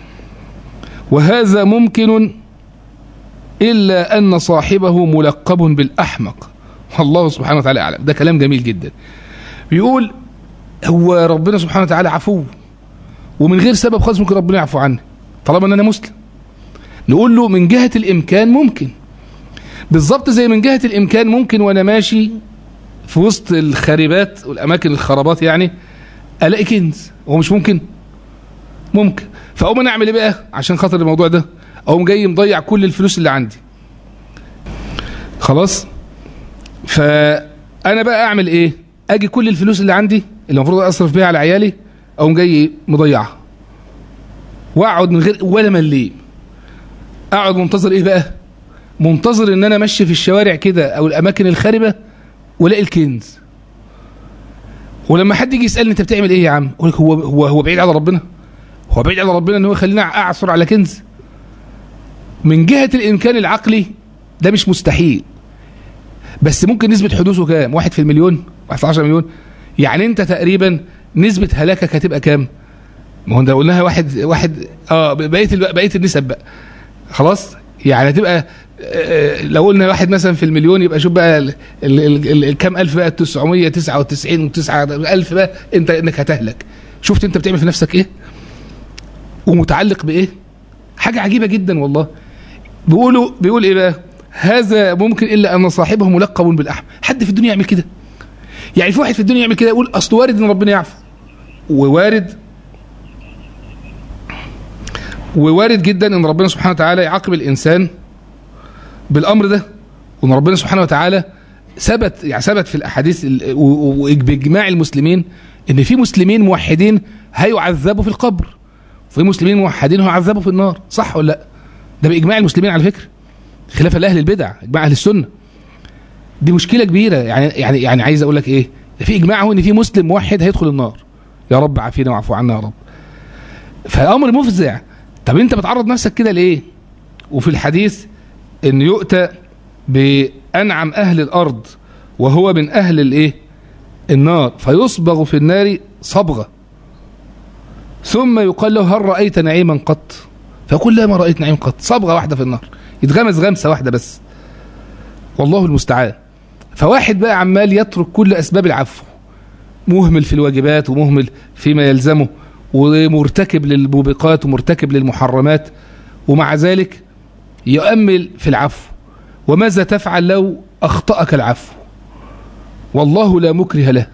[SPEAKER 1] وهذا ممكن إلا أن صاحبه ملقب بالأحمق والله سبحانه وتعالى أعلم ده كلام جميل جدا بيقول هو ربنا سبحانه وتعالى عفو ومن غير سبب خالص ممكن ربنا يعفو عني طالما ان انا مسلم نقول له من جهة الامكان ممكن بالظبط زي من جهة الامكان ممكن وانا ماشي في وسط الخريبات والاماكن الخرابات يعني الاقي كنز هو مش ممكن ممكن فاقوم انا اعمل ايه بقى عشان خاطر الموضوع ده اقوم جاي مضيع كل الفلوس اللي عندي خلاص فانا بقى اعمل ايه اجي كل الفلوس اللي عندي اللي المفروض اصرف بيها على عيالي اقوم جاي مضيعها واقعد من غير ولا مليم اقعد منتظر ايه بقى منتظر ان انا امشي في الشوارع كده او الاماكن الخاربه والاقي الكنز ولما حد يجي يسالني انت بتعمل ايه يا عم اقول لك هو هو هو بعيد على ربنا هو بعيد على ربنا ان هو يخليني اعثر على كنز من جهه الامكان العقلي ده مش مستحيل بس ممكن نسبه حدوثه كام واحد في المليون واحد في 10 مليون يعني انت تقريبا نسبه هلاكك هتبقى كام ما هو ده قلناها واحد واحد اه بقيه بقيه النسب بقى خلاص يعني هتبقى لو قلنا واحد مثلا في المليون يبقى شوف بقى الكام الف بقى 999 و9 الف بقى انت انك هتهلك شفت انت بتعمل في نفسك ايه ومتعلق بايه حاجه عجيبه جدا والله بيقولوا بيقول ايه بقى هذا ممكن الا ان صاحبه ملقب بالاحم حد في الدنيا يعمل كده يعني في واحد في الدنيا يعمل كده يقول اصل وارد ان ربنا يعفو ووارد ووارد جدا ان ربنا سبحانه وتعالى يعاقب الانسان بالامر ده وان ربنا سبحانه وتعالى ثبت يعني ثبت في الاحاديث باجماع المسلمين ان في مسلمين موحدين هيعذبوا في القبر وفي مسلمين موحدين هيعذبوا في النار صح ولا لا ده باجماع المسلمين على فكره خلافا لاهل البدع اجماع اهل السنه دي مشكله كبيره يعني يعني يعني عايز اقول لك ايه في اجماع هو ان في مسلم موحد هيدخل النار يا رب عافينا واعفو عنا يا رب فامر مفزع طب انت بتعرض نفسك كده ليه وفي الحديث ان يؤتى بانعم اهل الارض وهو من اهل الايه النار فيصبغ في النار صبغه ثم يقال له هل رايت نعيما قط فيقول لا ما رايت نعيم قط صبغه واحده في النار يتغمس غمسه واحده بس والله المستعان فواحد بقى عمال يترك كل اسباب العفو مهمل في الواجبات ومهمل فيما يلزمه ومرتكب للموبقات ومرتكب للمحرمات ومع ذلك يؤمل في العفو وماذا تفعل لو أخطأك العفو والله لا مكره له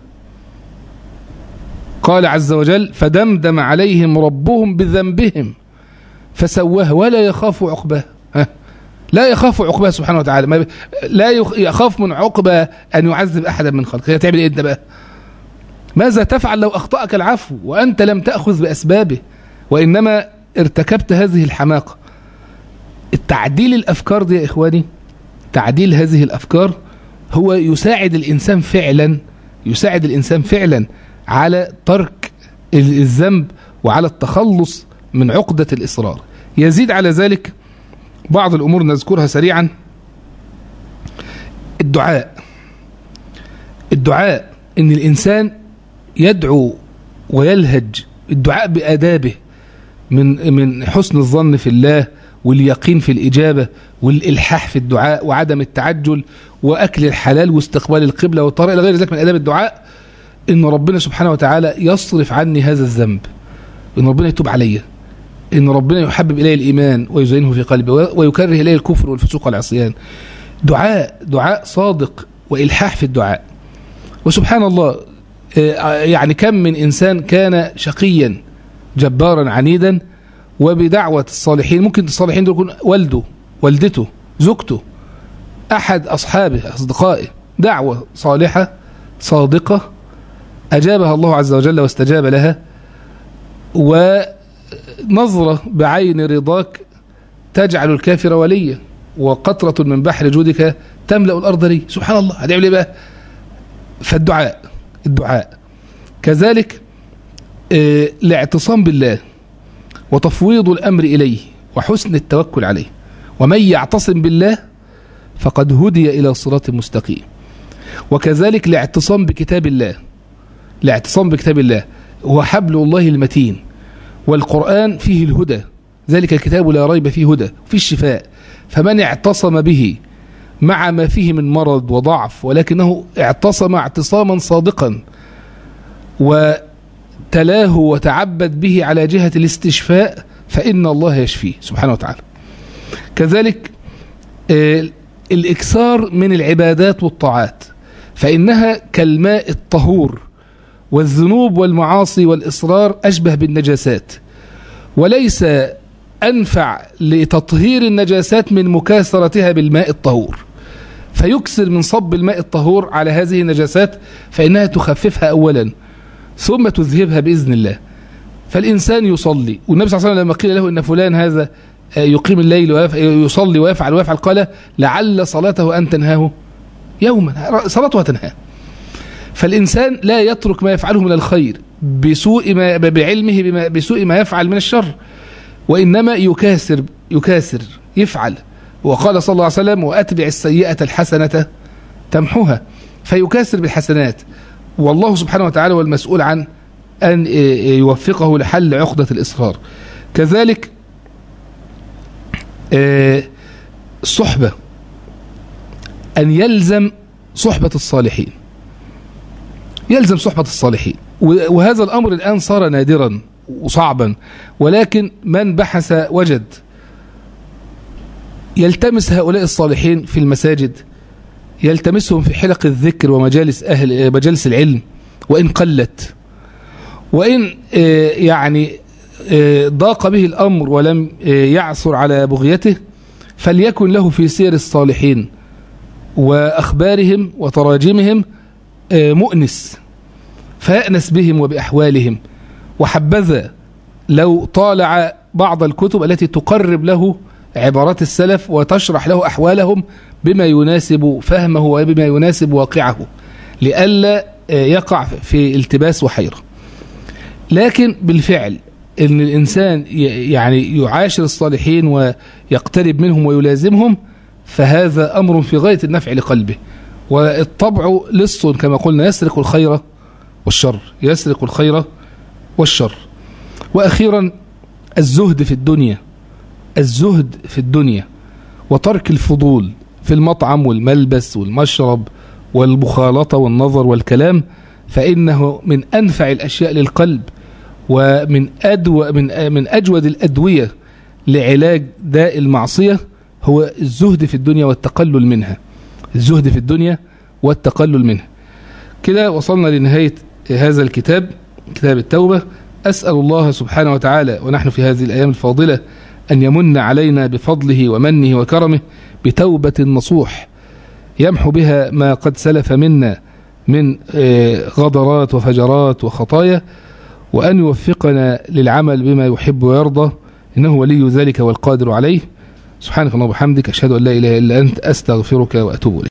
[SPEAKER 1] قال عز وجل فدمدم عليهم ربهم بذنبهم فسواه ولا يخاف عقباه لا يخاف عقباه سبحانه وتعالى لا يخاف من عقبة أن يعذب أحدا من خلقه تعمل إيه بقى ماذا تفعل لو أخطأك العفو وأنت لم تأخذ بأسبابه وإنما ارتكبت هذه الحماقة التعديل الأفكار دي يا إخواني تعديل هذه الأفكار هو يساعد الإنسان فعلا يساعد الإنسان فعلا على ترك الذنب وعلى التخلص من عقدة الإصرار يزيد على ذلك بعض الأمور نذكرها سريعا الدعاء الدعاء ان الانسان يدعو ويلهج الدعاء بآدابه من من حسن الظن في الله واليقين في الإجابة والإلحاح في الدعاء وعدم التعجل وأكل الحلال واستقبال القبلة والطريق إلى غير ذلك من آداب الدعاء إن ربنا سبحانه وتعالى يصرف عني هذا الذنب إن ربنا يتوب عليا إن ربنا يحبب إلي الإيمان ويزينه في قلبي ويكره إلي الكفر والفسوق والعصيان دعاء دعاء صادق وإلحاح في الدعاء وسبحان الله يعني كم من إنسان كان شقيا جبارا عنيدا وبدعوة الصالحين ممكن الصالحين دول يكون والده والدته زوجته أحد أصحابه أصدقائه دعوة صالحة صادقة أجابها الله عز وجل واستجاب لها ونظرة بعين رضاك تجعل الكافر وليا وقطرة من بحر جودك تملأ الأرض لي سبحان الله هتعمل ايه بقى فالدعاء الدعاء كذلك اه الاعتصام بالله وتفويض الأمر إليه وحسن التوكل عليه ومن يعتصم بالله فقد هدي إلى صراط مستقيم وكذلك الاعتصام بكتاب الله الاعتصام بكتاب الله هو حبل الله المتين والقرآن فيه الهدى ذلك الكتاب لا ريب فيه هدى فيه الشفاء فمن اعتصم به مع ما فيه من مرض وضعف ولكنه اعتصم اعتصاما صادقا وتلاه وتعبد به على جهة الاستشفاء فإن الله يشفيه سبحانه وتعالى كذلك الإكثار من العبادات والطاعات فإنها كالماء الطهور والذنوب والمعاصي والإصرار أشبه بالنجاسات وليس أنفع لتطهير النجاسات من مكاثرتها بالماء الطهور فيكسر من صب الماء الطهور على هذه النجاسات فإنها تخففها أولا ثم تذهبها بإذن الله فالإنسان يصلي والنبي صلى الله عليه وسلم لما قيل له إن فلان هذا يقيم الليل ويصلي ويفعل ويفعل قال لعل صلاته أن تنهاه يوما صلاته تنهاه فالإنسان لا يترك ما يفعله من الخير بسوء ما بعلمه بما بسوء ما يفعل من الشر وإنما يكاسر يكاسر يفعل وقال صلى الله عليه وسلم وأتبع السيئة الحسنة تمحوها فيكاسر بالحسنات والله سبحانه وتعالى هو المسؤول عن أن يوفقه لحل عقدة الإصرار كذلك الصحبة أن يلزم صحبة الصالحين يلزم صحبة الصالحين وهذا الأمر الآن صار نادرا وصعبا ولكن من بحث وجد يلتمس هؤلاء الصالحين في المساجد يلتمسهم في حلق الذكر ومجالس أهل مجالس العلم وإن قلت وإن يعني ضاق به الأمر ولم يعثر على بغيته فليكن له في سير الصالحين وأخبارهم وتراجمهم مؤنس فيأنس بهم وبأحوالهم وحبذا لو طالع بعض الكتب التي تقرب له عبارات السلف وتشرح له أحوالهم بما يناسب فهمه وبما يناسب واقعه لئلا يقع في التباس وحيرة لكن بالفعل ان الانسان يعني يعاشر الصالحين ويقترب منهم ويلازمهم فهذا امر في غايه النفع لقلبه والطبع لص كما قلنا يسرق الخير والشر يسرق الخير والشر واخيرا الزهد في الدنيا الزهد في الدنيا وترك الفضول في المطعم والملبس والمشرب والمخالطه والنظر والكلام فانه من انفع الاشياء للقلب ومن أدوى من من أجود الأدوية لعلاج داء المعصية هو الزهد في الدنيا والتقلل منها الزهد في الدنيا والتقلل منها كده وصلنا لنهاية هذا الكتاب كتاب التوبة أسأل الله سبحانه وتعالى ونحن في هذه الأيام الفاضلة أن يمن علينا بفضله ومنه وكرمه بتوبة نصوح يمحو بها ما قد سلف منا من غضرات وفجرات وخطايا وأن يوفقنا للعمل بما يحب ويرضى إنه ولي ذلك والقادر عليه سبحانك اللهم وبحمدك أشهد أن لا إله إلا أنت أستغفرك وأتوب إليك